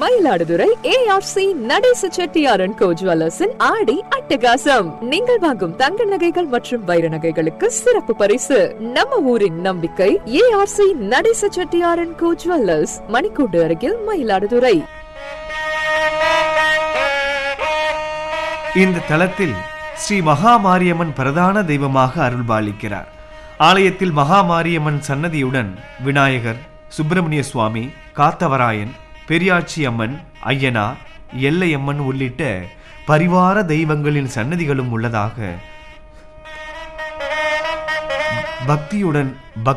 Mayiladuthurai ARC நடேச செட்டியாரன் கோ ஜுவல்லர்ஸின் ஆடி அட்டகாசம் நீங்கள் வாங்கும் தங்க நகைகள் மற்றும் வைர நகைகளுக்கு சிறப்பு பரிசு நம்ம ஊரின் நம்பிக்கை ஏஆர்சி நடேச செட்டியாரன் கோ ஜுவல்லர்ஸ் மணிக்கூண்டு அருகில் மயிலாடுதுறை இந்த தலத்தில் ஸ்ரீ மகாமாரியம்மன் பிரதான தெய்வமாக அருள்பாலிக்கிறார் ஆலயத்தில் மகாமாரியம்மன் சன்னதியுடன் விநாயகர் சுப்பிரமணிய சுவாமி காத்தவராயன் பெரியாச்சி அம்மன் ஐயனார் எல்லையம்மன் உள்ளிட்ட பரிவார தெய்வங்களின் சன்னதிகளும் உள்ளதாக பக்தியுடன் பக்